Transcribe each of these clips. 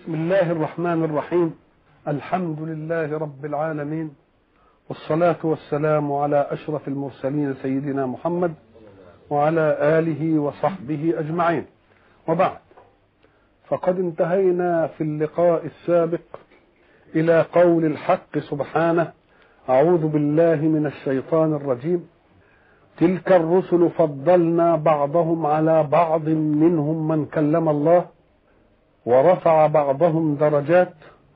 بسم الله الرحمن الرحيم الحمد لله رب العالمين والصلاة والسلام على أشرف المرسلين سيدنا محمد وعلى آله وصحبه أجمعين وبعد فقد انتهينا في اللقاء السابق إلى قول الحق سبحانه أعوذ بالله من الشيطان الرجيم تلك الرسل فضلنا بعضهم على بعض منهم من كلم الله ورفع بعضهم درجات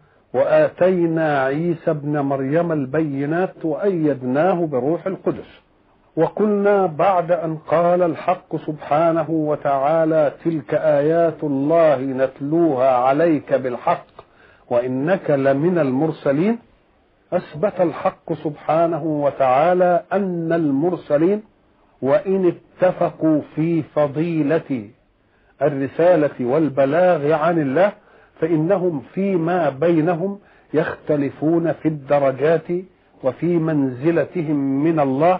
واتينا عيسى ابن مريم البينات وايدناه بروح القدس وقلنا بعد ان قال الحق سبحانه وتعالى تلك ايات الله نتلوها عليك بالحق وانك لمن المرسلين اثبت الحق سبحانه وتعالى ان المرسلين وان اتفقوا في فضيله الرساله والبلاغ عن الله فانهم فيما بينهم يختلفون في الدرجات وفي منزلتهم من الله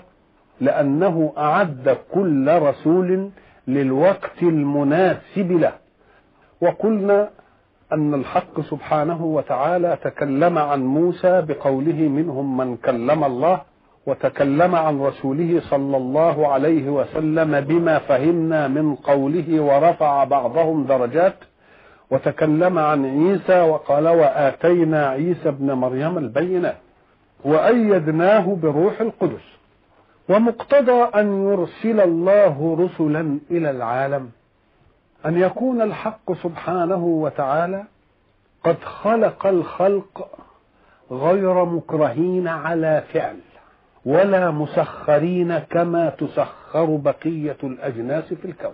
لانه اعد كل رسول للوقت المناسب له وقلنا ان الحق سبحانه وتعالى تكلم عن موسى بقوله منهم من كلم الله وتكلم عن رسوله صلى الله عليه وسلم بما فهمنا من قوله ورفع بعضهم درجات وتكلم عن عيسى وقال واتينا عيسى ابن مريم البينات وايدناه بروح القدس ومقتضى ان يرسل الله رسلا الى العالم ان يكون الحق سبحانه وتعالى قد خلق الخلق غير مكرهين على فعل ولا مسخرين كما تسخر بقيه الاجناس في الكون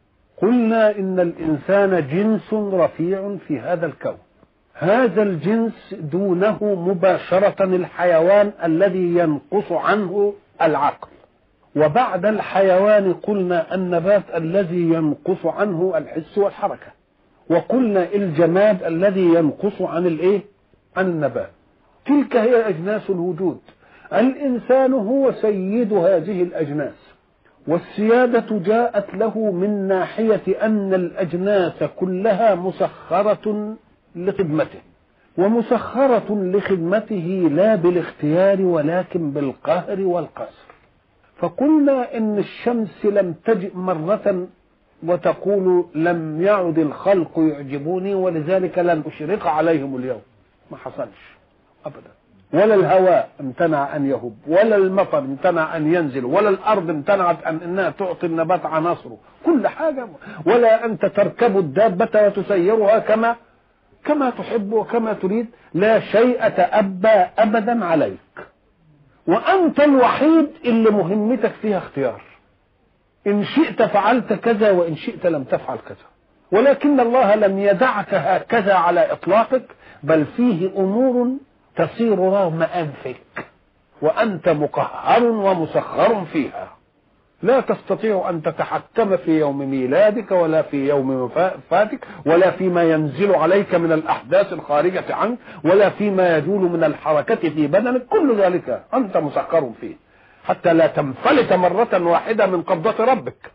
قلنا ان الانسان جنس رفيع في هذا الكون هذا الجنس دونه مباشره الحيوان الذي ينقص عنه العقل وبعد الحيوان قلنا النبات الذي ينقص عنه الحس والحركه وقلنا الجماد الذي ينقص عن الايه عن النبات تلك هي اجناس الوجود الانسان هو سيد هذه الاجناس والسياده جاءت له من ناحيه ان الاجناس كلها مسخره لخدمته ومسخره لخدمته لا بالاختيار ولكن بالقهر والقسر فقلنا ان الشمس لم تجئ مره وتقول لم يعد الخلق يعجبوني ولذلك لن اشرق عليهم اليوم ما حصلش ابدا ولا الهواء امتنع ان يهب ولا المطر امتنع ان ينزل ولا الارض امتنعت ان انها تعطي النبات عناصره كل حاجه ولا انت تركب الدابه وتسيرها كما كما تحب وكما تريد لا شيء تأبى ابدا عليك وانت الوحيد اللي مهمتك فيها اختيار ان شئت فعلت كذا وان شئت لم تفعل كذا ولكن الله لم يدعك هكذا على اطلاقك بل فيه امور تصير رغم انفك وانت مقهر ومسخر فيها لا تستطيع ان تتحكم في يوم ميلادك ولا في يوم وفاتك ولا فيما ينزل عليك من الاحداث الخارجه عنك ولا فيما يجول من الحركه في بدنك كل ذلك انت مسخر فيه حتى لا تنفلت مره واحده من قبضه ربك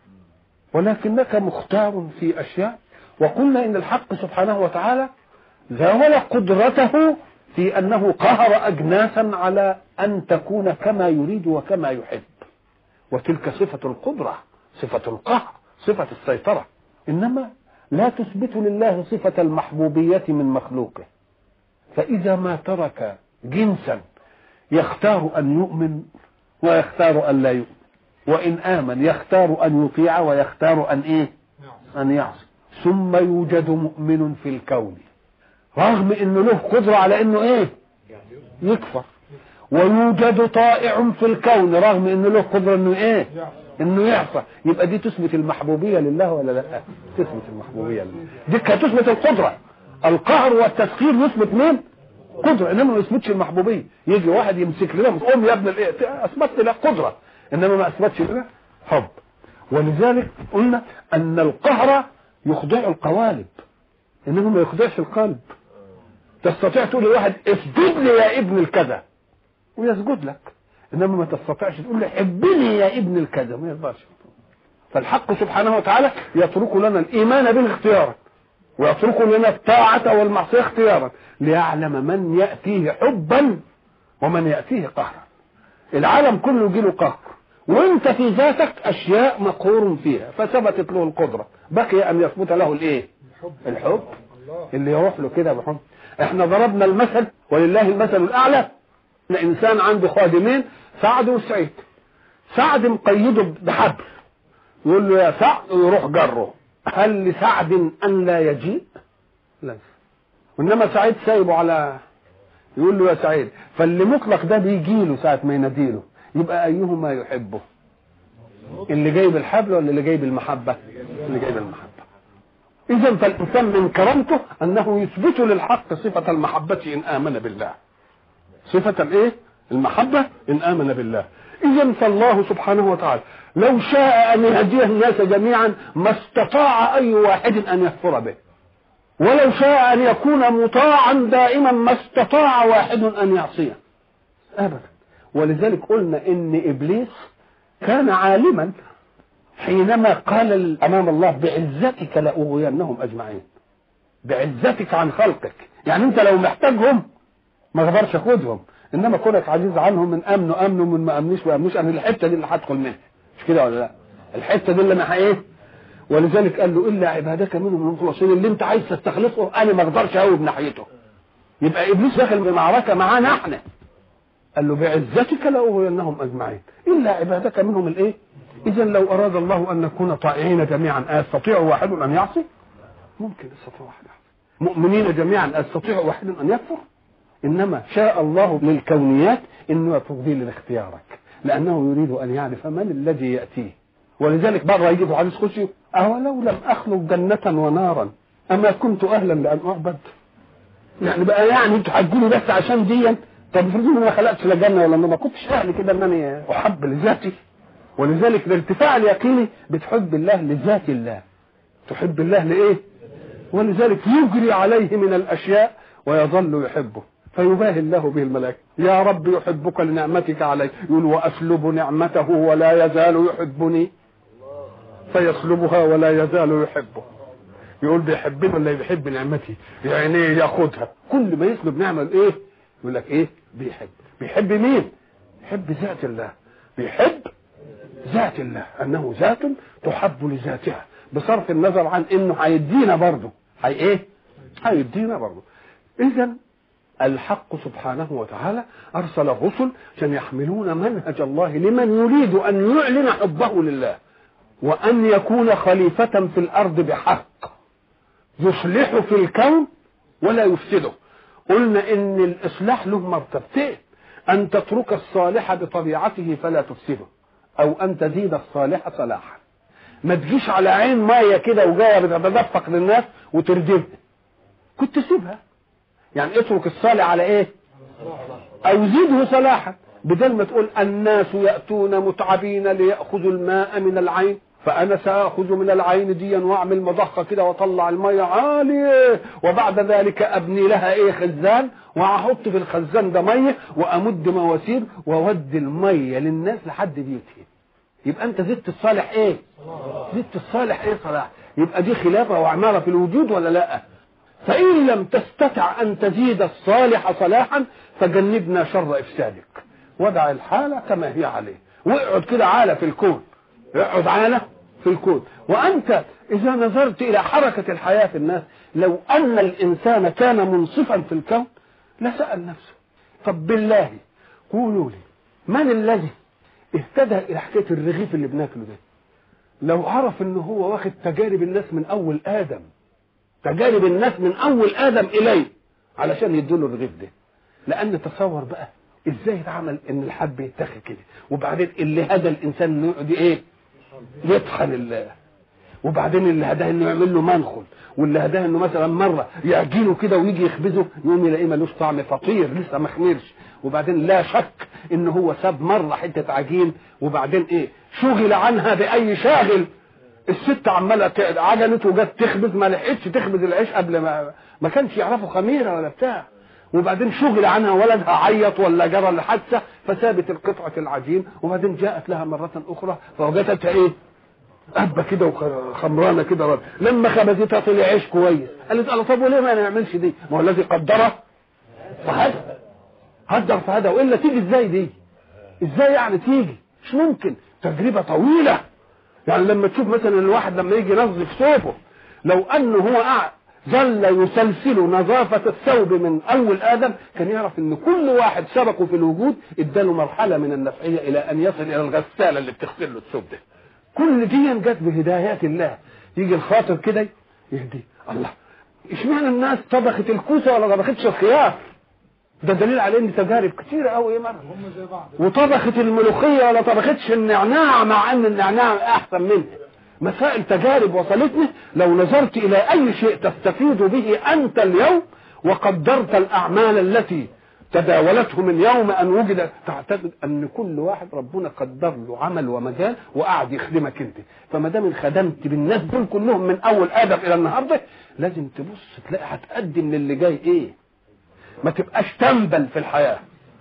ولكنك مختار في اشياء وقلنا ان الحق سبحانه وتعالى زاول قدرته في انه قهر اجناسا على ان تكون كما يريد وكما يحب وتلك صفه القدره صفه القهر صفه السيطره انما لا تثبت لله صفه المحبوبيه من مخلوقه فاذا ما ترك جنسا يختار ان يؤمن ويختار ان لا يؤمن وان امن يختار ان يطيع ويختار ان ايه ان يعصي ثم يوجد مؤمن في الكون رغم انه له قدرة على انه ايه يكفر ويوجد طائع في الكون رغم انه له قدرة انه ايه انه يعصى يبقى دي تثبت المحبوبية لله ولا لا تثبت المحبوبية لله دي تثبت القدرة القهر والتسخير يثبت مين قدرة انما ما يثبتش المحبوبية يجي واحد يمسك لنا قوم يا ابن الايه اثبت له قدرة انما ما اثبتش لنا حب ولذلك قلنا ان القهر يخضع القوالب انه ما يخضعش القلب تستطيع تقول لواحد اسجد لي يا ابن الكذا ويسجد لك انما ما تستطيعش تقول له حبني يا ابن الكذا ما يقدرش فالحق سبحانه وتعالى يترك لنا الايمان بالاختيار ويترك لنا الطاعة والمعصية اختيارا ليعلم من يأتيه حبا ومن يأتيه قهرا العالم كله يجي له قهر وانت في ذاتك اشياء مقهور فيها فثبتت له القدرة بقي ان يثبت له الايه الحب اللي يروح له كده بحب احنا ضربنا المثل ولله المثل الاعلى انسان عنده خادمين سعد وسعيد سعد مقيده بحبل يقول له يا سعد ويروح جره هل لسعد ان لا يجيء لا وانما سعيد سايبه على يقول له يا سعيد فاللي مطلق ده بيجي له ساعه ما يناديله يبقى ايهما يحبه اللي جايب الحبل ولا اللي جايب المحبه اللي جايب المحبه اذا فالانسان من كرامته انه يثبت للحق صفه المحبه ان امن بالله صفه الايه المحبه ان امن بالله اذا فالله سبحانه وتعالى لو شاء ان يهدي الناس جميعا ما استطاع اي واحد ان يكفر به ولو شاء ان يكون مطاعا دائما ما استطاع واحد ان يعصيه ابدا ولذلك قلنا ان ابليس كان عالما حينما قال امام الله بعزتك لاغوينهم اجمعين بعزتك عن خلقك يعني انت لو محتاجهم ما اقدرش اخدهم انما كونك عزيز عنهم من امنوا امنوا من ما امنوش ما امنوش انا الحته دي اللي هدخل منها مش كده ولا لا الحته دي اللي انا ايه ولذلك قال له الا عبادك منهم المخلصين اللي انت عايز تستخلصه انا ما اقدرش اقوم ناحيته يبقى ابليس داخل بمعركه معانا احنا قال له بعزتك لاغوينهم اجمعين الا عبادك منهم الايه اذا لو اراد الله ان نكون طائعين جميعا استطيع واحد ان يعصي ممكن يستطيع واحد مؤمنين جميعا استطيع واحد ان يكفر انما شاء الله للكونيات انه تفضيل لاختيارك لانه يريد ان يعرف من الذي ياتيه ولذلك بره يجي في حديث قدسي اولو لم اخلق جنه ونارا اما كنت اهلا لان اعبد يعني بقى يعني انتوا هتقولوا بس عشان دي طب افرضوا انا ما خلقتش لا جنه ولا ما كنتش اهل كده ان انا احب لذاتي ولذلك الارتفاع اليقيني بتحب الله لذات الله تحب الله لايه ولذلك يجري عليه من الاشياء ويظل يحبه فيباهي الله به الملائكة يا رب يحبك لنعمتك علي يقول وأسلب نعمته ولا يزال يحبني فيسلبها ولا يزال يحبه يقول بيحبني ولا بيحب نعمتي يعني ياخدها كل ما يسلب نعمة ايه يقول لك ايه بيحب بيحب مين بيحب ذات الله بيحب ذات الله انه ذات تحب لذاتها بصرف النظر عن انه هيدينا برضه هي ايه هيدينا برضه اذا الحق سبحانه وتعالى ارسل الرسل عشان يحملون منهج الله لمن يريد ان يعلن حبه لله وان يكون خليفه في الارض بحق يصلح في الكون ولا يفسده قلنا ان الاصلاح له مرتبتين ان تترك الصالح بطبيعته فلا تفسده او ان تزيد الصالح صلاحا ما تجيش على عين ميه كده وجايه بتتدفق للناس وتردمها كنت سيبها يعني اترك الصالح على ايه او زده صلاحا بدل ما تقول الناس ياتون متعبين لياخذوا الماء من العين فانا ساخذ من العين ديا واعمل مضخه كده واطلع الميه عاليه وبعد ذلك ابني لها ايه خزان واحط في الخزان ده ميه وامد مواسير واودي الميه للناس لحد بيوتهم يبقى انت زدت الصالح ايه زدت الصالح ايه صلاح يبقى دي خلافه وعماره في الوجود ولا لا فإن لم تستطع أن تزيد الصالح صلاحا فجنبنا شر إفسادك ودع الحالة كما هي عليه واقعد كده عالة في الكون اقعد عالة في الكون وأنت إذا نظرت إلى حركة الحياة في الناس لو أن الإنسان كان منصفا في الكون لسأل نفسه طب بالله قولوا لي من الذي اهتدى إلى حكاية الرغيف اللي بناكله ده لو عرف ان هو واخد تجارب الناس من اول ادم تجارب الناس من اول ادم اليه علشان يدوله الرغيف ده لان تصور بقى ازاي اتعمل ان الحب يتاخد كده وبعدين اللي هدى الانسان انه يقعد ايه يطحن الله وبعدين اللي هداه انه يعمل له منخل واللي هداه انه مثلا مره يعجنه كده ويجي يخبزه يقوم يلاقيه ملوش طعم فطير لسه ما خمرش وبعدين لا شك ان هو ساب مره حته عجين وبعدين ايه شغل عنها باي شاغل الست عماله عجنت وجت تخبز ما لحقتش تخبز العيش قبل ما ما كانش يعرفوا خميره ولا بتاع وبعدين شغل عنها ولدها عيط ولا جرى الحادثه فسابت القطعه العجين وبعدين جاءت لها مره اخرى فوجدتها ايه؟ قبه كده وخمرانه كده رد. لما خبزتها طلع عيش كويس قالت الله طب وليه ما نعملش دي ما هو الذي قدره فهذا قدر فهذا والا تيجي ازاي دي ازاي يعني تيجي مش ممكن تجربه طويله يعني لما تشوف مثلا الواحد لما يجي ينظف ثوبه لو انه هو قاعد ظل يسلسل نظافة الثوب من أول آدم كان يعرف إن كل واحد سبقه في الوجود اداله مرحلة من النفعية إلى أن يصل إلى الغسالة اللي بتغسل له الثوب ده. كل دي جت بهدايات الله يجي الخاطر كده يهدي الله اشمعنى الناس طبخت الكوسة ولا طبختش الخيار؟ ده دليل على ان تجارب كتيرة قوي مرة وطبخت الملوخية ولا طبختش النعناع مع ان النعناع احسن منها مسائل تجارب وصلتني لو نظرت الى اي شيء تستفيد به انت اليوم وقدرت الاعمال التي تداولته من يوم ان وجد تعتقد ان كل واحد ربنا قدر له عمل ومجال وقعد يخدمك انت فما دام خدمت بالناس دول كلهم من اول ادم الى النهارده لازم تبص تلاقي هتقدم للي جاي ايه ما تبقاش تنبل في الحياه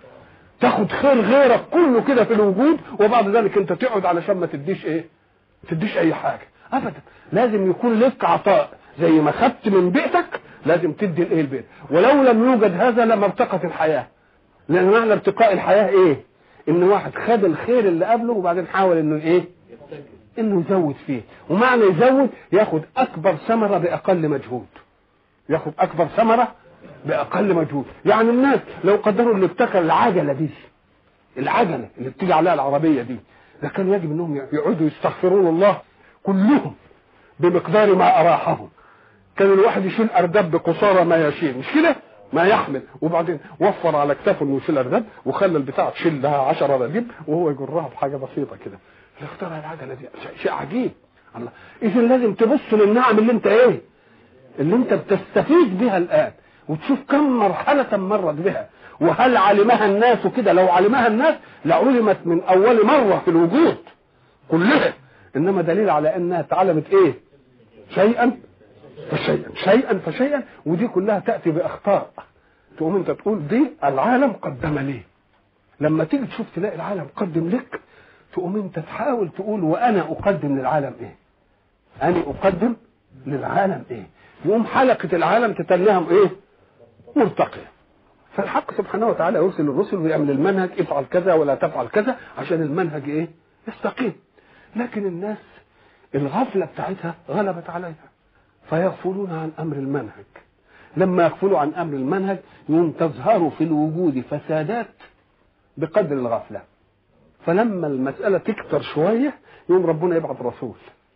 تاخد خير غيرك كله كده في الوجود وبعد ذلك انت تقعد علشان ما تديش ايه تديش اي حاجه ابدا لازم يكون لك عطاء زي ما خدت من بيئتك لازم تدي الايه البيت ولو لم يوجد هذا لما ارتقت الحياه لان معنى ارتقاء الحياه ايه ان واحد خد الخير اللي قبله وبعدين حاول انه ايه انه يزود فيه ومعنى يزود ياخد اكبر ثمره باقل مجهود ياخد اكبر ثمره باقل مجهود يعني الناس لو قدروا اللي ابتكر العجله دي العجله اللي بتيجي عليها العربيه دي ده كان يجب انهم يقعدوا يستغفرون الله كلهم بمقدار ما اراحهم كان الواحد يشيل ارداب بقصارى ما يشيل مش كده ما يحمل وبعدين وفر على كتافه انه يشيل ارداب وخلى البتاع تشيل لها 10 رديب وهو يجرها بحاجه بسيطه كده اللي اخترع العجله دي شيء عجيب الله اذا لازم تبص للنعم اللي انت ايه اللي انت بتستفيد بها الان وتشوف كم مرحله مرت بها وهل علمها الناس كده لو علمها الناس لعلمت من اول مره في الوجود كلها انما دليل على انها اتعلمت ايه شيئا فشيئا شيئا فشيئا ودي كلها تاتي باخطاء تقوم انت تقول دي العالم قدم لي لما تيجي تشوف تلاقي العالم قدم لك تقوم انت تحاول تقول وانا اقدم للعالم ايه انا اقدم للعالم ايه يقوم حلقه العالم تتنهم ايه مرتقيه فالحق سبحانه وتعالى يرسل الرسل ويعمل المنهج افعل كذا ولا تفعل كذا عشان المنهج ايه يستقيم لكن الناس الغفله بتاعتها غلبت عليها فيغفلون عن امر المنهج لما يغفلوا عن امر المنهج يوم تظهر في الوجود فسادات بقدر الغفله فلما المساله تكتر شويه يوم ربنا يبعث رسول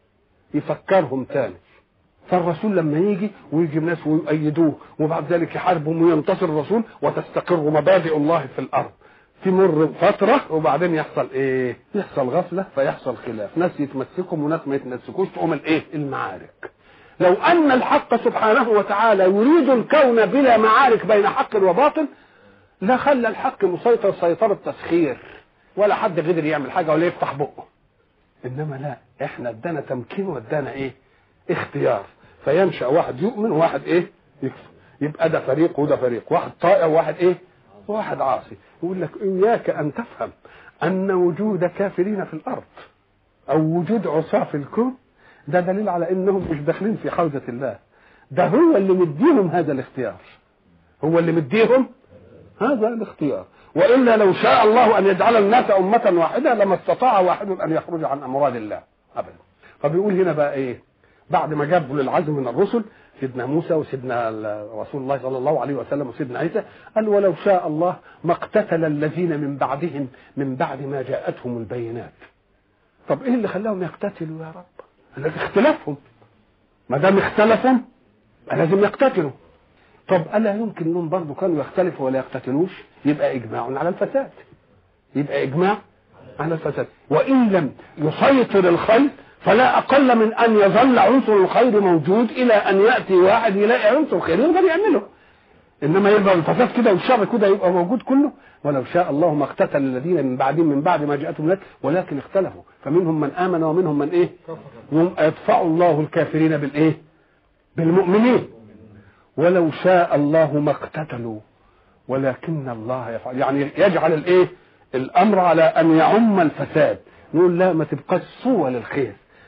يفكرهم تاني فالرسول لما يجي ويجي ناس ويؤيدوه وبعد ذلك يحاربهم وينتصر الرسول وتستقر مبادئ الله في الارض تمر فترة وبعدين يحصل ايه؟ يحصل غفلة فيحصل خلاف، ناس يتمسكهم وناس ما يتمسكوش تقوم الايه؟ المعارك. لو ان الحق سبحانه وتعالى يريد الكون بلا معارك بين حق وباطل لا خلى الحق مسيطر سيطرة تسخير ولا حد قدر يعمل حاجة ولا يفتح بقه. انما لا احنا ادانا تمكين وادانا ايه؟ اختيار فينشا واحد يؤمن وواحد ايه؟ يكفر. يبقى ده فريق وده فريق، واحد طائع وواحد ايه؟ واحد عاصي يقول لك إياك أن تفهم أن وجود كافرين في الأرض أو وجود عصاة في الكون ده دليل على أنهم مش داخلين في حوزة الله ده هو اللي مديهم هذا الاختيار هو اللي مديهم هذا الاختيار وإلا لو شاء الله أن يجعل الناس أمة واحدة لما استطاع واحد أن يخرج عن أمراض الله أبدا فبيقول هنا بقى إيه بعد ما جابوا للعزم من الرسل سيدنا موسى وسيدنا رسول الله صلى الله عليه وسلم وسيدنا عيسى قال ولو شاء الله ما اقتتل الذين من بعدهم من بعد ما جاءتهم البينات طب ايه اللي خلاهم يقتتلوا يا رب الذي اختلافهم ما دام اختلفوا لازم يقتتلوا طب الا يمكن انهم برضه كانوا يختلفوا ولا يقتتلوش يبقى اجماع على الفساد يبقى اجماع على الفساد وان لم يسيطر الخير فلا اقل من ان يظل عنصر الخير موجود الى ان ياتي واحد يلاقي عنصر خير يقدر يعمله انما يبقى الفساد كده والشر كده يبقى موجود كله ولو شاء الله ما اقتتل الذين من بعدهم من بعد ما جاءتهم الناس ولكن اختلفوا فمنهم من امن ومنهم من ايه يدفع الله الكافرين بالايه بالمؤمنين ولو شاء الله ما اقتتلوا ولكن الله يفعل يعني يجعل الايه الامر على ان يعم الفساد نقول لا ما تبقاش صوة للخير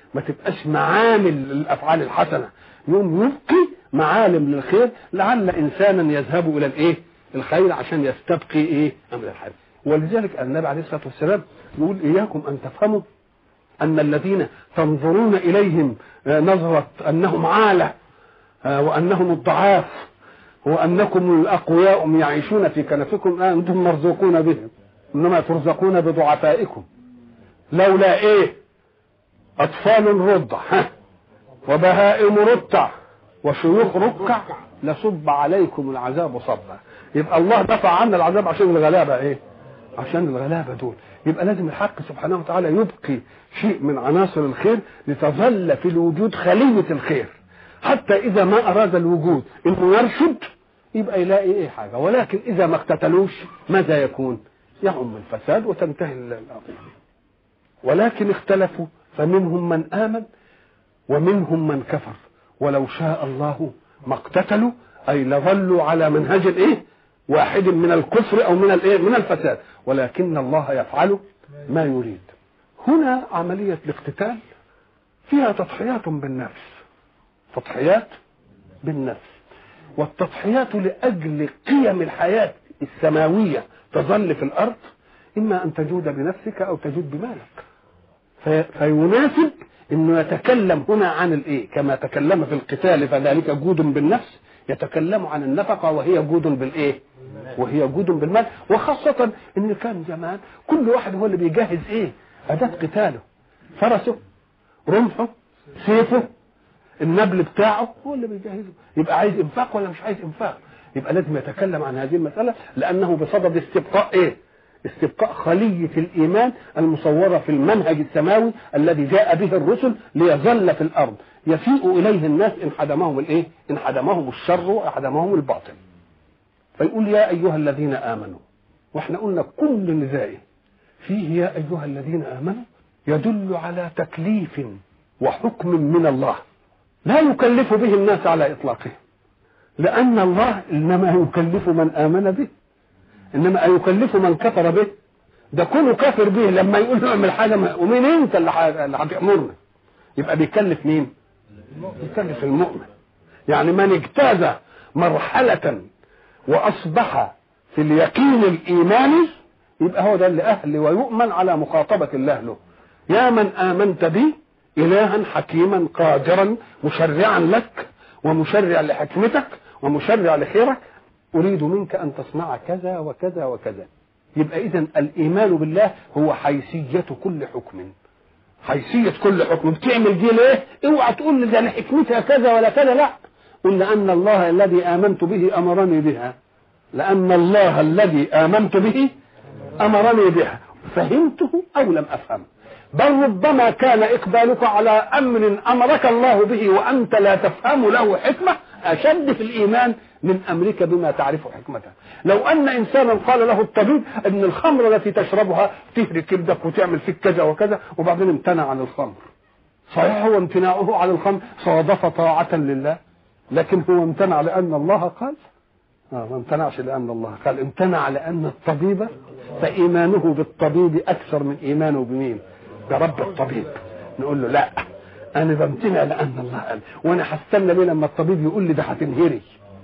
ما تبقاش معامل للافعال الحسنه يوم يبقي معالم للخير لعل انسانا يذهب الى الايه الخير عشان يستبقي ايه امر الخير ولذلك النبي عليه الصلاه والسلام يقول اياكم ان تفهموا ان الذين تنظرون اليهم نظره انهم عاله وانهم الضعاف وانكم الاقوياء يعيشون في كنفكم انتم مرزوقون بهم انما ترزقون بضعفائكم لولا ايه اطفال رضع وبهائم رتع وشيوخ ركع لصب عليكم العذاب صبا يبقى الله دفع عنا العذاب عشان الغلابه ايه عشان الغلابه دول يبقى لازم الحق سبحانه وتعالى يبقي شيء من عناصر الخير لتظل في الوجود خليه الخير حتى اذا ما اراد الوجود انه يرشد يبقى يلاقي ايه حاجه ولكن اذا ما اقتتلوش ماذا يكون يعم الفساد وتنتهي القضيه ولكن اختلفوا فمنهم من امن ومنهم من كفر ولو شاء الله ما اقتتلوا اي لظلوا على منهج الايه واحد من الكفر او من الايه من الفساد ولكن الله يفعل ما يريد هنا عمليه الاقتتال فيها تضحيات بالنفس تضحيات بالنفس والتضحيات لاجل قيم الحياه السماويه تظل في الارض اما ان تجود بنفسك او تجود بمالك في فيناسب انه يتكلم هنا عن الايه كما تكلم في القتال فذلك جود بالنفس يتكلم عن النفقه وهي جود بالايه وهي جود بالمال وخاصه ان كان زمان كل واحد هو اللي بيجهز ايه اداه قتاله فرسه رمحه سيفه النبل بتاعه هو اللي بيجهزه يبقى عايز انفاق ولا مش عايز انفاق يبقى لازم يتكلم عن هذه المساله لانه بصدد استبقاء ايه استبقاء خلية الإيمان المصورة في المنهج السماوي الذي جاء به الرسل ليظل في الأرض يسيء إليه الناس إن حدمهم الإيه؟ إن حدمهم الشر وحدمهم الباطل. فيقول يا أيها الذين آمنوا وإحنا قلنا كل نداء فيه يا أيها الذين آمنوا يدل على تكليف وحكم من الله لا يكلف به الناس على إطلاقه لأن الله إنما يكلف من آمن به انما يكلف من كفر به ده كونه كافر به لما يقول له اعمل حاجه ومين انت اللي هتامرنا يبقى بيكلف مين بيكلف المؤمن يعني من اجتاز مرحله واصبح في اليقين الايماني يبقى هو ده اللي اهل ويؤمن على مخاطبه الله له يا من امنت بي الها حكيما قادرا مشرعا لك ومشرع لحكمتك ومشرع لخيرك أريد منك أن تصنع كذا وكذا وكذا يبقى إذا الإيمان بالله هو حيثية كل حكم حيثية كل حكم بتعمل دي ليه؟ اوعى تقول لي ده لحكمتها كذا ولا كذا لا قل لأن الله الذي آمنت به أمرني بها لأن الله الذي آمنت به أمرني بها فهمته أو لم أفهم بل ربما كان إقبالك على أمر أمرك الله به وأنت لا تفهم له حكمة أشد في الإيمان من أمرك بما تعرف حكمته لو أن إنسانا قال له الطبيب أن الخمر التي تشربها تهري كبدك وتعمل فيك كذا وكذا وبعدين امتنع عن الخمر صحيح هو امتناعه عن الخمر صادف طاعة لله لكن هو امتنع لأن الله قال آه ما امتنعش لأن الله قال امتنع لأن الطبيب فإيمانه بالطبيب أكثر من إيمانه بمين برب الطبيب نقول له لا انا بمتنع لان الله قال وانا هستنى ليه لما الطبيب يقول لي ده هتنهري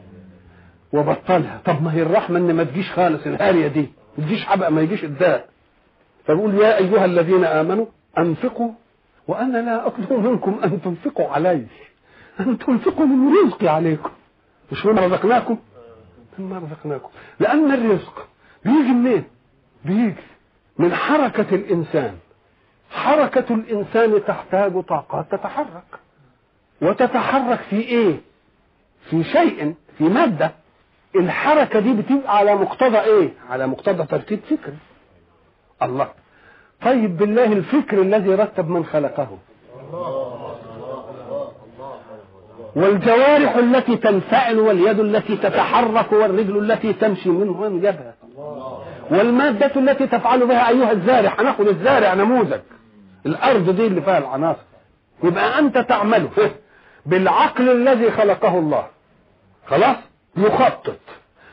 وبطلها طب ما هي الرحمه ان ما تجيش خالص الهاريه دي ما تجيش حبق ما يجيش الداء فبيقول يا ايها الذين امنوا انفقوا وانا لا اطلب منكم ان تنفقوا علي ان تنفقوا من رزقي عليكم مش مما رزقناكم مما رزقناكم لان الرزق بيجي منين بيجي من حركه الانسان حركة الإنسان تحتاج طاقات تتحرك وتتحرك في إيه؟ في شيء في مادة الحركة دي بتبقى على مقتضى إيه؟ على مقتضى ترتيب فكري الله طيب بالله الفكر الذي رتب من خلقه والجوارح التي تنفعل واليد التي تتحرك والرجل التي تمشي منه من جبهة والمادة التي تفعل بها أيها الزارع هناخد الزارع نموذج الأرض دي اللي فيها العناصر يبقى أنت تعمله بالعقل الذي خلقه الله خلاص يخطط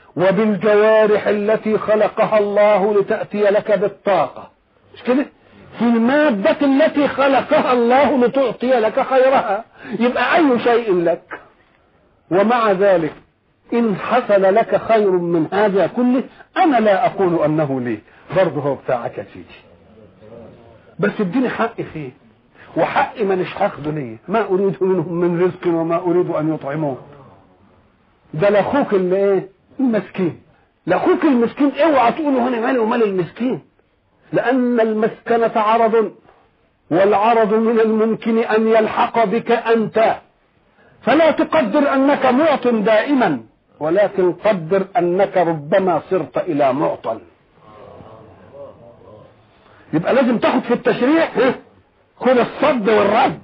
وبالجوارح التي خلقها الله لتأتي لك بالطاقة مش كده في المادة التي خلقها الله لتعطي لك خيرها يبقى أي شيء لك ومع ذلك إن حصل لك خير من هذا كله أنا لا أقول أنه لي برضه هو بتاعك يا سيدي بس اديني حق فيه وحق مانيش هاخده ليه ما أريد منهم من رزق وما أريد أن يطعمون ده لاخوك اللي ايه المسكين لاخوك المسكين اوعى تقولوا هنا مالي ومال المسكين لان المسكنة عرض والعرض من الممكن ان يلحق بك انت فلا تقدر انك معط دائما ولكن قدر انك ربما صرت الى معطى يبقى لازم تاخد في التشريع خد الصد والرد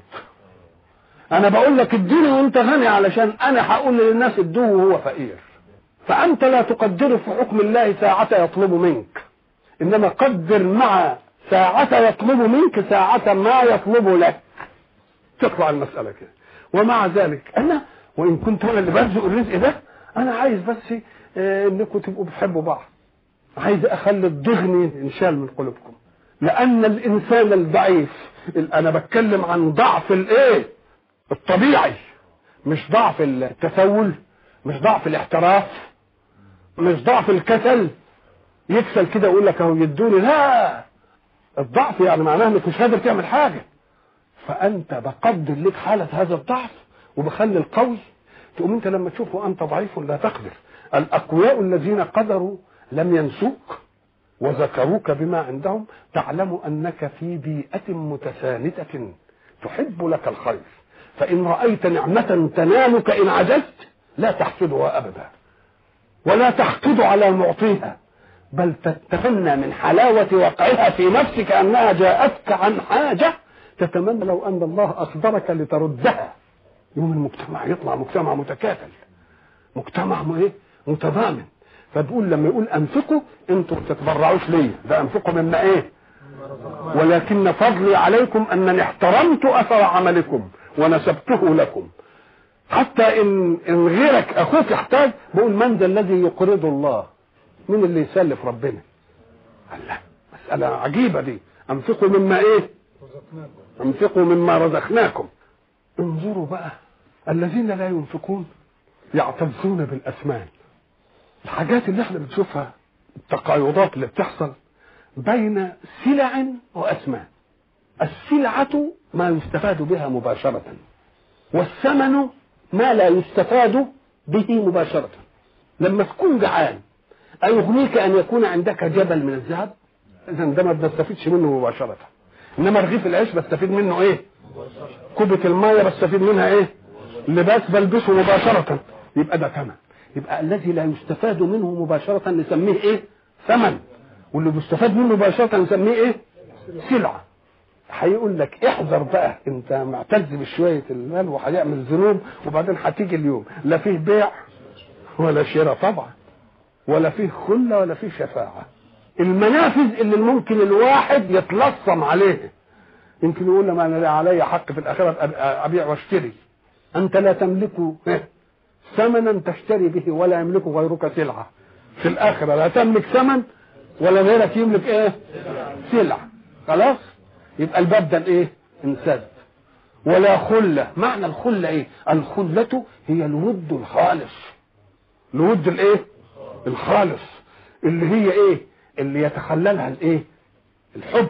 انا بقول لك اديني وانت غني علشان انا هقول للناس ادوه وهو فقير فانت لا تقدر في حكم الله ساعة يطلب منك انما قدر مع ساعة يطلب منك ساعة ما يطلب لك تطلع المسألة كده ومع ذلك انا وان كنت انا اللي برزق الرزق ده انا عايز بس آه، انكم تبقوا بتحبوا بعض عايز اخلي الضغن ينشال من قلوبكم لان الانسان الضعيف انا بتكلم عن ضعف الايه الطبيعي مش ضعف التسول مش ضعف الاحتراف مش ضعف الكسل يكسل كده ويقول لك اهو يدوني لا الضعف يعني معناه انك مش قادر تعمل حاجه فانت بقدر لك حاله هذا الضعف وبخلي القوي تقوم انت لما تشوفه انت ضعيف لا تقدر الاقوياء الذين قدروا لم ينسوك وذكروك بما عندهم تعلم انك في بيئه متساندة تحب لك الخير فإن رأيت نعمة تنالك إن عجزت لا تحسدها أبدا ولا تحقد على معطيها بل تتمنى من حلاوة وقعها في نفسك أنها جاءتك عن حاجة تتمنى لو أن الله أقدرك لتردها يوم المجتمع يطلع مجتمع متكافل مجتمع ايه متضامن فبقول لما يقول انفقوا انتوا تتبرعوش ليا ده انفقوا مما ايه ولكن فضلي عليكم انني احترمت اثر عملكم ونسبته لكم حتى ان ان غيرك اخوك يحتاج بقول من ذا الذي يقرض الله مين اللي يسلف ربنا الله مسألة عجيبة دي انفقوا مما ايه انفقوا مما رزقناكم انظروا بقى الذين لا ينفقون يعتزون بالاثمان الحاجات اللي احنا بنشوفها التقايضات اللي بتحصل بين سلع واثمان السلعة ما يستفاد بها مباشرة والثمن ما لا يستفاد به مباشرة لما تكون جعان أيغنيك أن يكون عندك جبل من الذهب إذا ده ما بنستفيدش منه مباشرة إنما رغيف العيش بستفيد منه إيه كوبة المية بستفيد منها إيه لباس بلبسه مباشرة يبقى ده ثمن يبقى الذي لا يستفاد منه مباشرة نسميه إيه ثمن واللي بيستفاد منه مباشرة نسميه إيه سلعة هيقول لك احذر بقى انت معتز بشويه المال وهيعمل ذنوب وبعدين هتيجي اليوم لا فيه بيع ولا شراء طبعا ولا فيه خله ولا فيه شفاعه المنافذ اللي ممكن الواحد يتلصم عليه يمكن يقول لما انا علي حق في الاخره ابيع واشتري انت لا تملك ثمنا تشتري به ولا يملك غيرك سلعه في الاخره لا تملك ثمن ولا غيرك يملك ايه سلعه خلاص يبقى الباب ده ايه انسد ولا خله معنى الخله ايه الخله هي الود الخالص الود الايه الخالص اللي هي ايه اللي يتخللها الايه الحب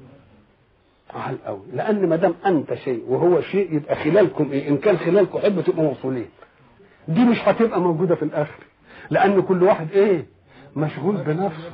على قوي لان ما دام انت شيء وهو شيء يبقى خلالكم ايه ان كان خلالكم حب تبقوا موصولين دي مش هتبقى موجوده في الاخر لان كل واحد ايه مشغول بنفسه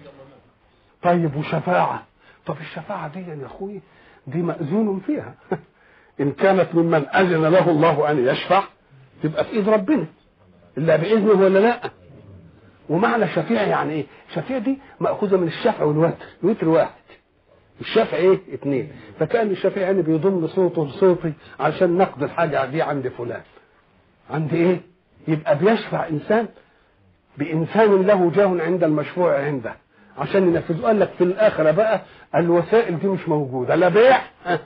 طيب وشفاعه طب الشفاعة دي يا أخوي دي مأذون فيها إن كانت ممن أذن له الله أن يشفع تبقى في إيد ربنا إلا بإذنه ولا لا ومعنى شفيع يعني إيه شفيع دي مأخوذة من الشفع والوتر الوتر واحد الشفع ايه اثنين فكان الشفيع يعني بيضم صوته لصوتي عشان نقضي الحاجة دي عند فلان عند ايه يبقى بيشفع انسان بانسان له جاه عند المشفوع عنده عشان ينفذوا قال لك في الاخره بقى الوسائل دي مش موجوده لا بيع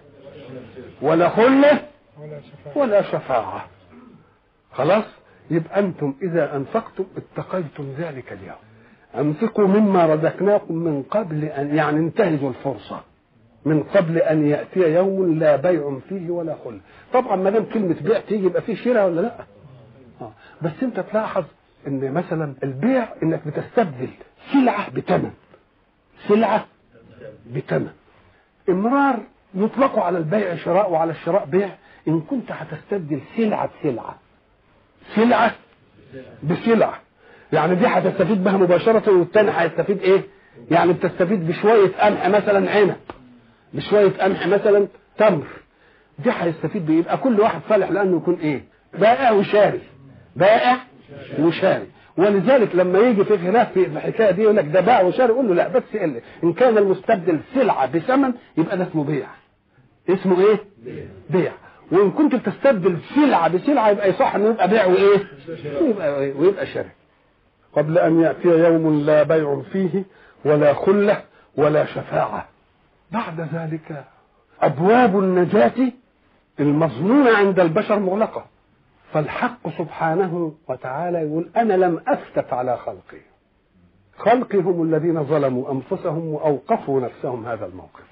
ولا خله ولا شفاعه خلاص يبقى انتم اذا انفقتم اتقيتم ذلك اليوم انفقوا مما رزقناكم من قبل ان يعني انتهزوا الفرصه من قبل ان ياتي يوم لا بيع فيه ولا خل طبعا ما دام كلمه بيع تيجي يبقى فيه شراء ولا لا آه. بس انت تلاحظ ان مثلا البيع انك بتستبدل سلعه بثمن سلعه بثمن امرار يطلق على البيع شراء وعلى الشراء بيع ان كنت هتستبدل سلعه بسلعه سلعه بسلعه يعني دي هتستفيد بها مباشره والتاني هيستفيد ايه يعني بتستفيد بشويه قمح مثلا عنب بشويه قمح مثلا تمر دي هيستفيد بيه يبقى كل واحد صالح لانه يكون ايه بائع وشاري بائع وشاري ولذلك لما يجي في خلاف في الحكايه دي يقول لك ده باع وشاري يقول له لا بس إلا ان كان المستبدل سلعه بثمن يبقى ده اسمه بيع اسمه ايه بيع وان كنت بتستبدل سلعه بسلعه يبقى يصح انه يبقى بيع وايه ويبقى إيه؟ ويبقى شراء قبل ان ياتي يوم لا بيع فيه ولا خله ولا شفاعه بعد ذلك ابواب النجاه المظنونه عند البشر مغلقه فالحق سبحانه وتعالى يقول انا لم افتت على خلقي خلقي هم الذين ظلموا انفسهم واوقفوا نفسهم هذا الموقف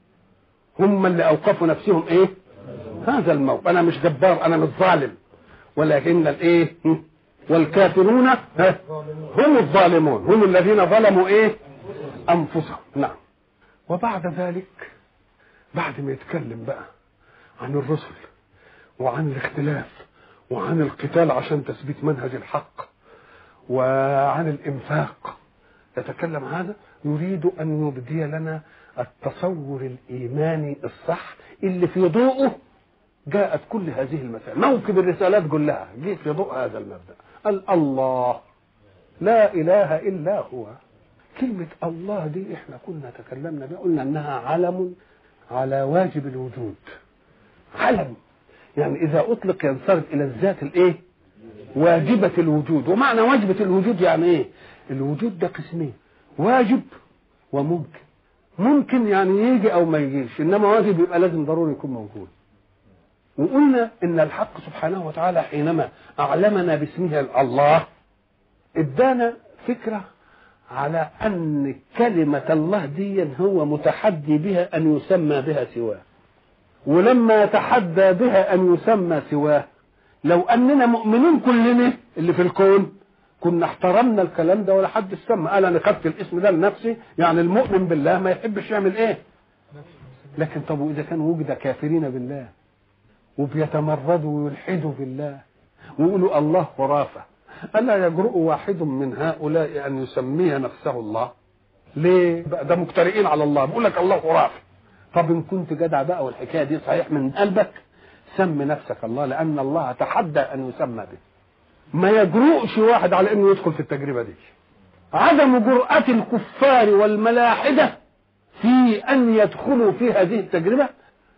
هم اللي اوقفوا نفسهم ايه هذا الموقف انا مش جبار انا مش ظالم ولكن الايه والكافرون هم الظالمون هم الذين ظلموا ايه انفسهم نعم وبعد ذلك بعد ما يتكلم بقى عن الرسل وعن الاختلاف وعن القتال عشان تثبيت منهج الحق وعن الانفاق يتكلم هذا يريد ان يبدي لنا التصور الايماني الصح اللي في ضوءه جاءت كل هذه المسائل موكب الرسالات كلها جه في ضوء هذا المبدا قال الله لا اله الا هو كلمه الله دي احنا كنا تكلمنا بها قلنا انها علم على واجب الوجود علم يعني اذا اطلق ينصرف الى الذات الايه واجبة الوجود ومعنى واجبة الوجود يعني ايه الوجود ده قسمين واجب وممكن ممكن يعني يجي او ما يجيش انما واجب يبقى لازم ضروري يكون موجود وقلنا ان الحق سبحانه وتعالى حينما اعلمنا باسمه الله ادانا فكره على ان كلمه الله دي هو متحدي بها ان يسمى بها سواه ولما يتحدى بها ان يسمى سواه لو اننا مؤمنين كلنا اللي في الكون كنا احترمنا الكلام ده ولا حد سمى قال انا خدت الاسم ده لنفسي يعني المؤمن بالله ما يحبش يعمل ايه لكن طب واذا كان وجد كافرين بالله وبيتمردوا ويلحدوا بالله ويقولوا الله خرافه الا يجرؤ واحد من هؤلاء ان يسمي نفسه الله ليه ده مجترئين على الله بيقول لك الله خرافه طب ان كنت جدع بقى والحكايه دي صحيح من قلبك سم نفسك الله لان الله تحدى ان يسمى به ما يجرؤش واحد على انه يدخل في التجربه دي عدم جرأة الكفار والملاحدة في ان يدخلوا في هذه التجربة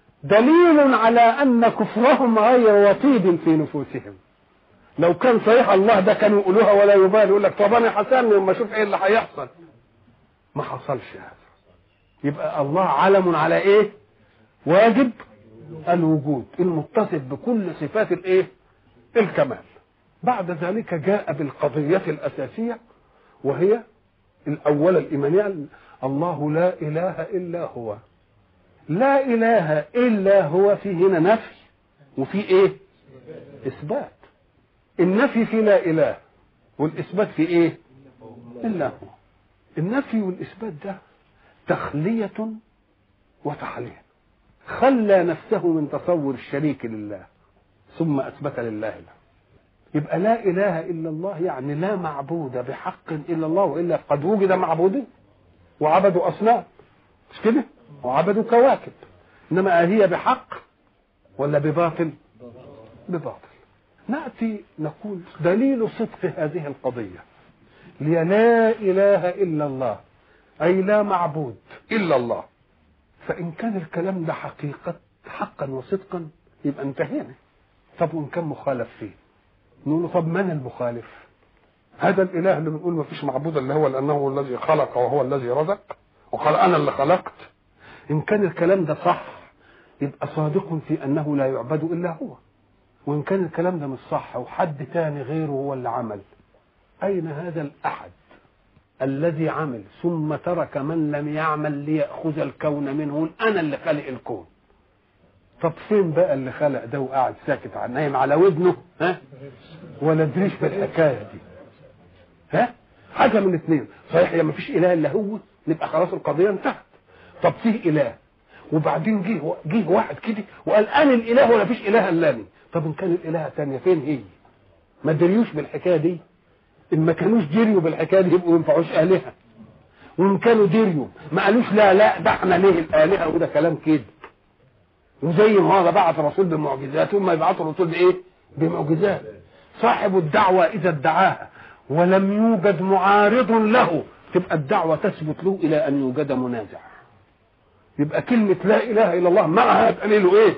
دليل على ان كفرهم غير وطيد في نفوسهم لو كان صحيح الله ده كانوا يقولوها ولا يبالي يقول لك طب انا حسني وما اشوف ايه اللي هيحصل ما حصلش هذا يبقى الله علم على ايه واجب الوجود المتصف بكل صفات الايه الكمال بعد ذلك جاء بالقضية الأساسية وهي الأولى الإيمانية الله لا إله إلا هو لا إله إلا هو في هنا نفي وفي إيه إثبات النفي في لا إله والإثبات في إيه إلا هو النفي والإثبات ده تخلية وتحلية خلى نفسه من تصور الشريك لله ثم أثبت لله له يبقى لا إله إلا الله يعني لا معبود بحق إلا الله وإلا قد وجد معبود وعبدوا أصنام مش كده وعبدوا كواكب إنما هي بحق ولا بباطل بباطل نأتي نقول دليل صدق هذه القضية لي لا إله إلا الله أي لا معبود إلا الله فإن كان الكلام ده حقيقة حقا وصدقا يبقى انتهينا طب وإن كان مخالف فيه نقول له طب من المخالف هذا الاله اللي بنقول ما فيش معبود الا هو لانه هو الذي خلق وهو الذي رزق وقال انا اللي خلقت ان كان الكلام ده صح يبقى صادق في انه لا يعبد الا هو وان كان الكلام ده مش صح وحد تاني غيره هو اللي عمل اين هذا الاحد الذي عمل ثم ترك من لم يعمل ليأخذ الكون منه يقول أنا اللي خلق الكون طب فين بقى اللي خلق ده وقاعد ساكت عن نايم على ودنه ها ولا دريش بالحكايه دي ها حاجه من اثنين صحيح يا ما فيش اله الا هو نبقى خلاص القضيه انتهت طب فيه اله وبعدين جه جه واحد كده وقال انا الاله ولا فيش اله الا أنا. طب ان كان الاله تانية فين هي ما دريوش بالحكايه دي ان ما كانوش دريوا بالحكايه دي يبقوا ما ينفعوش الهه وان كانوا دريوا ما قالوش لا لا ده احنا ليه الالهه وده كلام كده وزي ما هذا بعث رسول بمعجزات ثم يبعث الرسول بايه بمعجزات صاحب الدعوه اذا ادعاها ولم يوجد معارض له تبقى الدعوه تثبت له الى ان يوجد منازع يبقى كلمه لا اله الا الله معها دليل ايه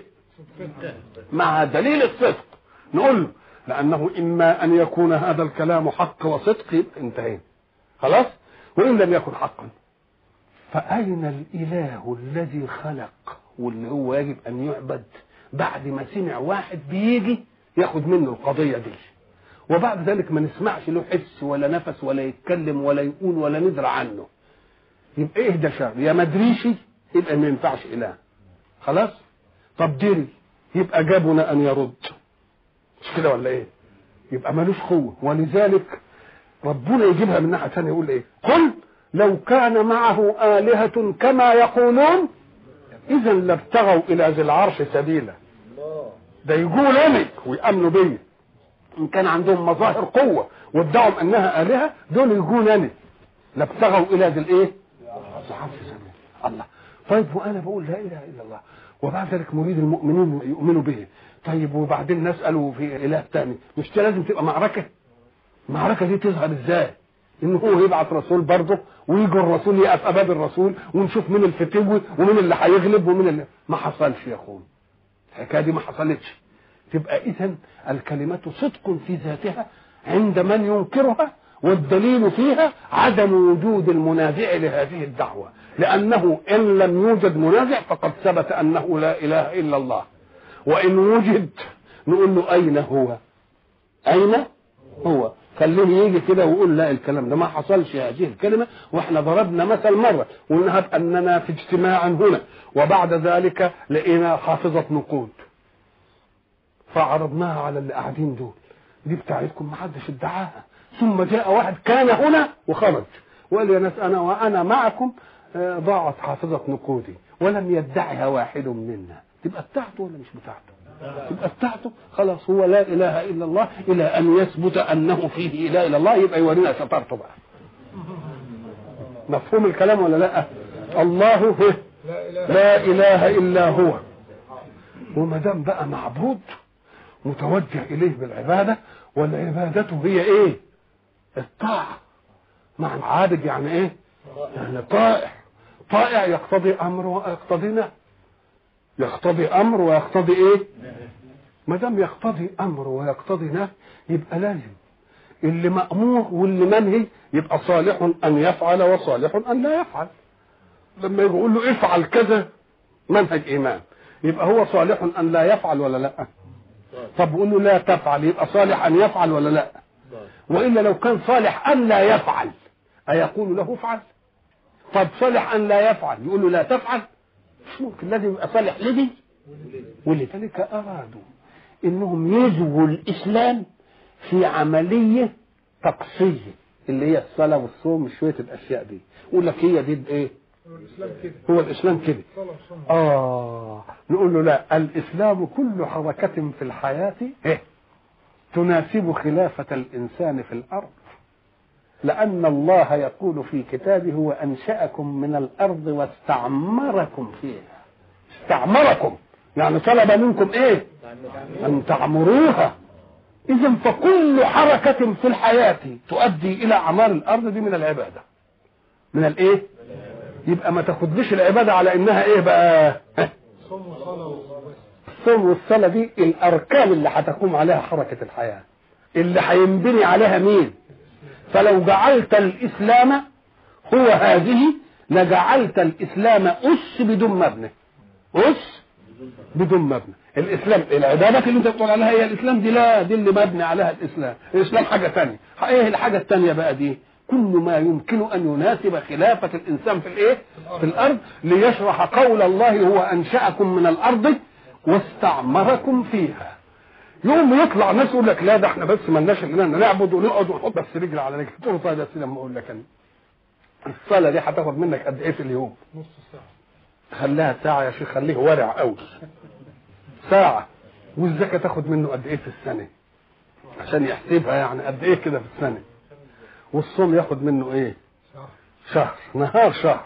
معها دليل الصدق نقول له لانه اما ان يكون هذا الكلام حق وصدق يبقى انتهينا خلاص وان لم يكن حقا فاين الاله الذي خلق واللي هو يجب ان يعبد بعد ما سمع واحد بيجي ياخد منه القضيه دي وبعد ذلك ما نسمعش له حس ولا نفس ولا يتكلم ولا يقول ولا ندرى عنه يبقى ايه ده شر يا مدريشي يبقى ما ينفعش اله خلاص طب دري يبقى جابنا ان يرد مش كده ولا ايه يبقى ملوش قوه ولذلك ربنا يجيبها من ناحيه ثانيه يقول ايه قل لو كان معه آلهة كما يقولون إذا لابتغوا إلى ذي العرش سبيلا ده يقول أمك ويأمنوا بيا إن كان عندهم مظاهر قوة وادعوا أنها آلهة دول يقول أنا لابتغوا إلى ذي الإيه؟ العرش سبيلا الله طيب وأنا بقول لا إله إلا الله وبعد ذلك مريد المؤمنين يؤمنوا به طيب وبعدين نسأله في إله تاني مش لازم تبقى معركة المعركة دي تظهر إزاي ان هو يبعث رسول برضه ويجي الرسول يقف امام الرسول ونشوف مين الفتوي ومين اللي هيغلب ومين اللي ما حصلش يا اخوان الحكايه دي ما حصلتش تبقى اذا الكلمه صدق في ذاتها عند من ينكرها والدليل فيها عدم وجود المنازع لهذه الدعوه لانه ان لم يوجد منازع فقد ثبت انه لا اله الا الله وان وجد نقول له اين هو اين هو خليه يجي كده ويقول لا الكلام ده ما حصلش هذه الكلمه واحنا ضربنا مثل مره قلنا اننا في اجتماع هنا وبعد ذلك لقينا حافظه نقود فعرضناها على اللي قاعدين دول دي بتاعتكم ما حدش ادعاها ثم جاء واحد كان هنا وخرج وقال يا ناس انا وانا معكم ضاعت حافظه نقودي ولم يدعها واحد منا تبقى بتاعته ولا مش بتاعته يبقى بتاعته خلاص هو لا اله الا الله الى ان يثبت انه فيه اله الا الله يبقى يورينا شطارته بقى مفهوم الكلام ولا لا الله هو لا اله الا هو وما دام بقى معبود متوجه اليه بالعباده والعباده هي ايه الطاعه مع عابد يعني ايه يعني طائع طائع يقتضي امر ويقتضي نهي يقتضي امر ويقتضي ايه ما دام يقتضي امر ويقتضي نهي يبقى لازم اللي مامور واللي منهي يبقى صالح ان يفعل وصالح ان لا يفعل لما يقول له افعل كذا منهج ايمان يبقى هو صالح ان لا يفعل ولا لا طب قول له لا تفعل يبقى صالح ان يفعل ولا لا والا لو كان صالح ان لا يفعل ايقول له افعل طب صالح ان لا يفعل يقول له لا تفعل مش ممكن لازم يبقى صالح لدي ولذلك ارادوا انهم يزووا الاسلام في عمليه تقصيه اللي هي الصلاه والصوم شويه الاشياء دي يقول لك هي دي ايه هو الاسلام كده اه نقول له لا الاسلام كل حركه في الحياه إيه؟ تناسب خلافه الانسان في الارض لأن الله يقول في كتابه وأنشأكم من الأرض واستعمركم فيها استعمركم يعني طلب منكم إيه أن تعمروها إذا فكل حركة في الحياة تؤدي إلى أعمار الأرض دي من العبادة من الإيه يبقى ما تاخدليش العبادة على إنها إيه بقى الصوم والصلاة دي الأركان اللي هتقوم عليها حركة الحياة اللي هينبني عليها مين فلو جعلت الإسلام هو هذه لجعلت الإسلام أس بدون مبنى أس بدون مبنى الإسلام العبادات اللي أنت بتقول عليها هي الإسلام دي لا دي اللي مبني عليها الإسلام الإسلام حاجة ثانية إيه الحاجة الثانية بقى دي كل ما يمكن ان يناسب خلافه الانسان في الايه في الارض ليشرح قول الله هو انشاكم من الارض واستعمركم فيها يوم يطلع ناس يقول لك لا ده احنا بس مالناش الا نعبد ونقعد ونحط بس رجل على رجل تقول له طيب يا سيدي لما اقول لك انا الصلاه دي هتاخد منك قد ايه في اليوم؟ نص ساعة خليها ساعه يا شيخ خليه ورع قوي ساعه والزكاه تاخد منه قد ايه في السنه؟ عشان يحسبها يعني قد ايه كده في السنه؟ والصوم ياخد منه ايه؟ شهر شهر نهار شهر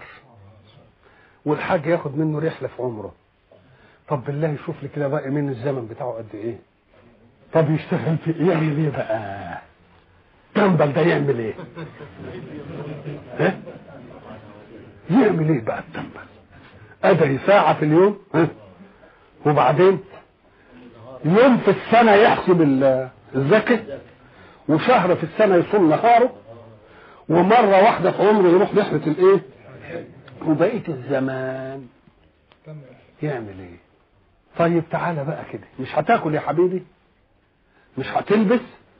والحاج ياخد منه رحله في عمره طب بالله يشوف لي كده باقي من الزمن بتاعه قد ايه طب يشتغل في ايه يعمل ايه بقى تنبل ده يعمل ايه ها؟ يعمل ايه بقى التنبل ادري ساعة في اليوم ها؟ وبعدين يوم في السنة يحسب ال- الزكاة وشهر في السنة يصوم نهاره ومرة واحدة في عمره يروح رحلة الايه وبقية الزمان كمل يعمل ايه طيب تعالى بقى كده مش هتاكل يا حبيبي مش هتلبس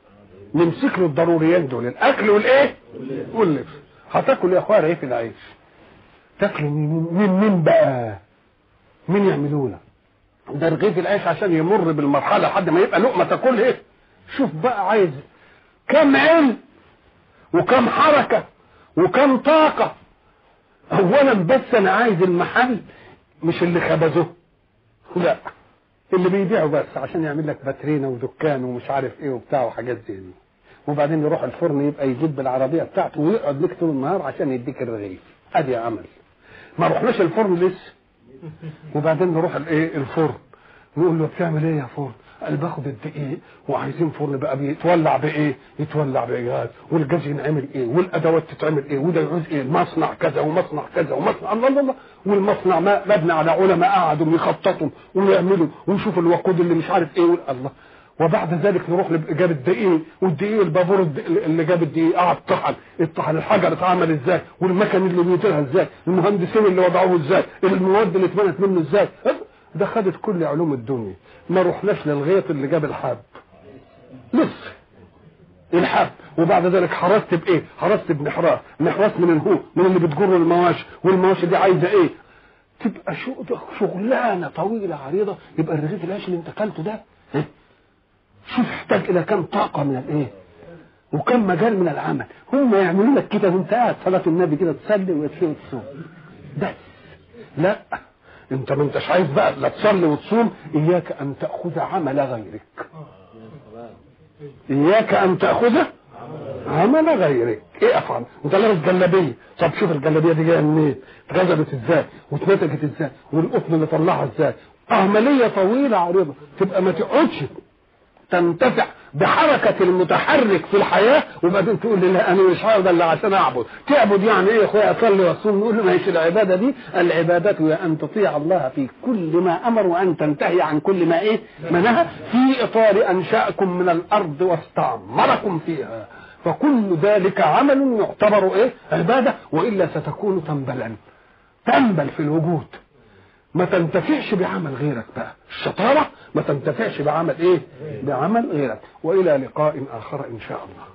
نمسك له الضروريات دول الاكل والايه واللبس هتاكل يا اخويا رغيف العيش تاكلوا من من مين بقى مين يعملوا لك ده رغيف العيش عشان يمر بالمرحله لحد ما يبقى لقمه تاكل ايه شوف بقى عايز كم علم وكم حركه وكم طاقه اولا بس انا عايز المحل مش اللي خبزه لا اللي بيبيعه بس عشان يعمل لك باترينا ودكان ومش عارف ايه وبتاع وحاجات زي دي وبعدين يروح الفرن يبقى يجيب بالعربيه بتاعته ويقعد لك طول النهار عشان يديك الرغيف ادي عمل ما رحناش الفرن لسه وبعدين نروح الايه الفرن نقول له بتعمل ايه يا فرن قال باخد الدقيق وعايزين فرن بقى بيتولع بايه يتولع بجاز والجاز ينعمل ايه والادوات تتعمل ايه وده يعوز ايه مصنع كذا ومصنع كذا ومصنع الله الله الله والمصنع ما مبني على علماء قعدوا يخططوا ويعملوا ويشوفوا الوقود اللي مش عارف ايه وال- الله وبعد ذلك نروح جاب الدقيق والدقيق البابور الد- اللي جاب الدقيق قعد طحن الطحن الحجر اتعمل ازاي والمكن اللي بيطيرها ازاي المهندسين اللي وضعوه ازاي المواد اللي اتبنت منه ازاي ده خدت كل علوم الدنيا ما رحناش للغيط اللي جاب الحب لسه الحب وبعد ذلك حرست بايه حرست بمحراس محراس من الهو من اللي بتجر المواشي والمواشي دي عايزه ايه تبقى شو ده شغلانه طويله عريضه يبقى الرغيف العيش اللي انت اكلته ده ها؟ شوف يحتاج الى كم طاقه من الايه وكم مجال من العمل هم يعملوا لك كده وانت قاعد صلاه النبي كده تصلي ويكفي وتصوم بس لا انت ما انتش عايز بقى لا تصلي وتصوم اياك ان تاخذ عمل غيرك اياك ان تاخذ عمل غيرك ايه افعل انت لابس جلابيه طب شوف الجلابيه دي جايه منين اتغزلت ازاي واتنتجت ازاي والقطن اللي طلعها ازاي عمليه طويله عريضه تبقى ما تقعدش تنتفع بحركة المتحرك في الحياة وبعدين تقول لي لا أنا مش هقعد إلا عشان أعبد تعبد يعني إيه يا أخويا أصلي وأصوم نقول له ما هيش العبادة دي العبادة هي أن تطيع الله في كل ما أمر وأن تنتهي عن كل ما إيه ما نهى في إطار أنشأكم من الأرض واستعمركم فيها فكل ذلك عمل يعتبر إيه عبادة وإلا ستكون تنبلا تنبل في الوجود ما تنتفعش بعمل غيرك بقى الشطارة ما تنتفعش بعمل ايه بعمل غيرك والى لقاء اخر ان شاء الله